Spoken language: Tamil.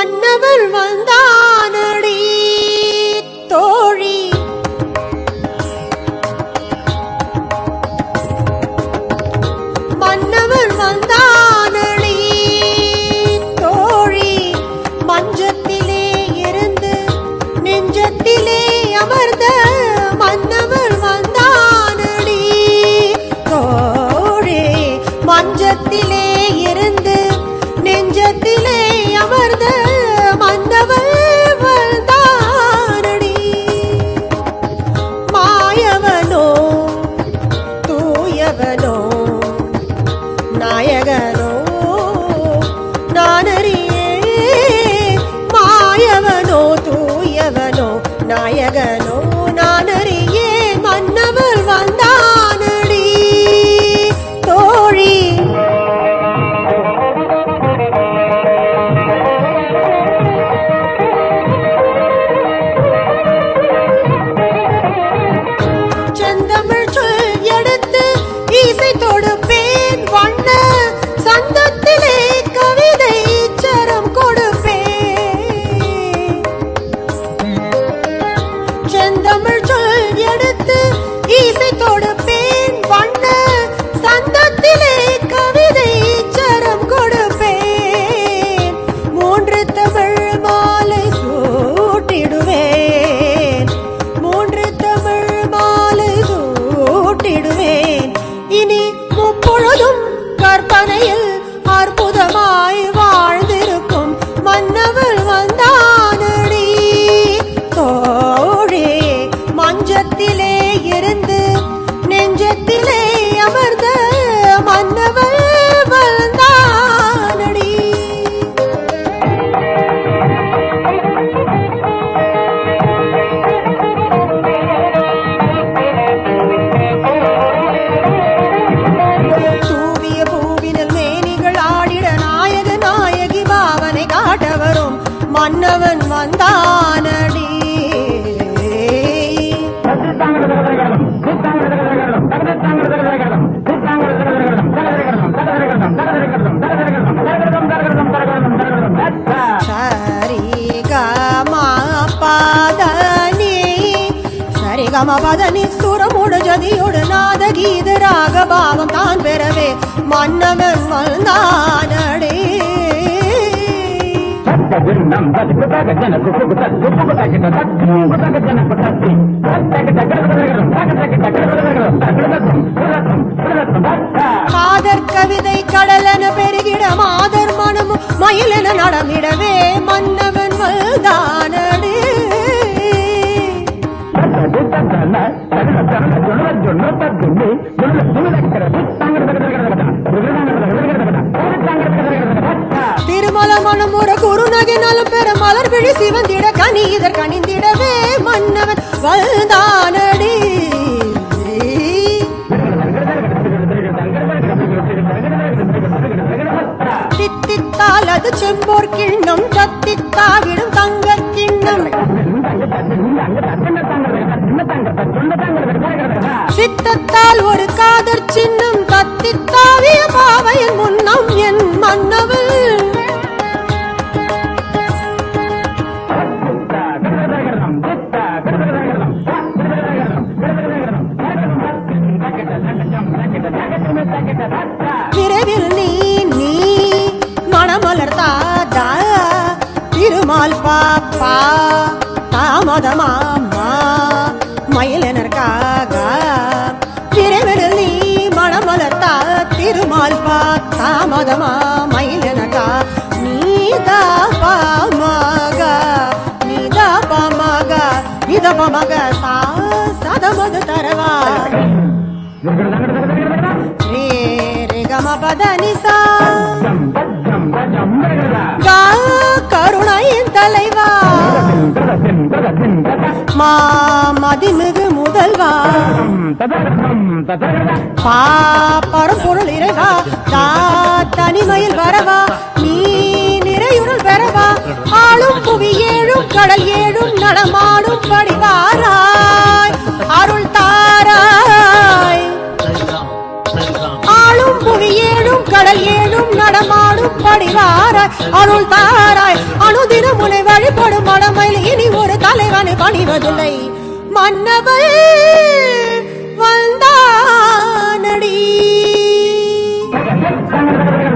மன்னவன் வந்தானடி தோழி மன்னவன் வந்தானடி தோழி மஞ்சத்திலே இருந்து நெஞ்சத்திலே அமர்ந்த மன்னவன் வந்தானடி தோழி மஞ்சத்திலே இருந்து நெஞ்சத்திலே அமர்ந்த மன்னவன் வந்தானடி மாயவனோ தூயவனோ நாயகனோ நானறியே மாயவனோ தூயவனோ நாயகனோ நானறியே மன்னவர் வந்தானடி தோழி செந்தமிழ் சொல் எடுத்து இசை தொடுப்பேன் வண்ண சந்தத்திலே கவிதை சரம் கொடுப்பேன் செந்தமிழ் சொல் எடுத்து இசை தொடுப்பேன் வண்ண சந்தத்திலே கவிதை சரம் கொடுப்பேன் மூன்று தமிழ் மாலை சூட்டிடுவேன் மூன்று தமிழ் மாலை சூட்டிடுவேன் இனி முப்பொழுதும் கற்பனையில் அற்புதமாய் வாழ்ந்திருக்கும் மன்னவர் வந்தானடி தோழே மஞ்சத்திலே இருந்து நெஞ்சத்திலே அமர்ந்த மன்னவர் வந்தானடி தூவிய பூவினில் மேனிகள் ஆடிட நாயக நாயகி பாவனை காட்ட வரும் மன்னவன் வந்தானடி சரி கமா பதனி சரி கம பதனி சுரமுடு ஜதியோடு நாத கீத ராக பாவம் தான் பெறவே மன்னவன் வந்தானடே காதற் கவிதை கடலென பெருகிட மாதர் மனமும் மயிலென நடமிடவே மன்னவன் வந்தானடே திருமல மனமுற குறுநகை நலம் பெற மலர் விழி சிவந்திட கனி இதர் கனிந்திடவே மன்னவன் வந்தானடி தித்தித்தால் அது செம்போர் கிண்ணம் தத்தித்தாவிடும் தங்கக் கிண்ணம் சித்தத்தால் ஒரு காதற் சின்னம் தத்தித்தாவிய பாவையின் முன்னம் என் மன்னவள் விரைவில் நீ நீ மணமலர்த்தாதா திருமால் பாப்பா தாமதமாமா மயிலனர்காக விரைவில் நீ மணமலர்த்தா திருமால் பா தாமதமா மயிலனகா நீதா பாமக நீதா பாமக நித பாமக சா சதமது தரவா ரே ரே கம பத நிசா கா கருணையின் தலைவா மா மதிமிகு முதல்வா பா பரம்பொருள் இறைவா தா தனிமையில் வரவா நீ நிறையுடல் பெறவா ஆளும் புவி ஏழும் கடல் ஏழும் நடமாடும் படிவாராய் அருள் தாராய் ஆளும் புவி ஏழும் கடல் ஏழும் நடமாடும் படிவாராய் அருள் தாராய் அனுதி மயில் இனி ஒரு தலைவனை பணிவதில்லை மன்னவள் வந்தானடி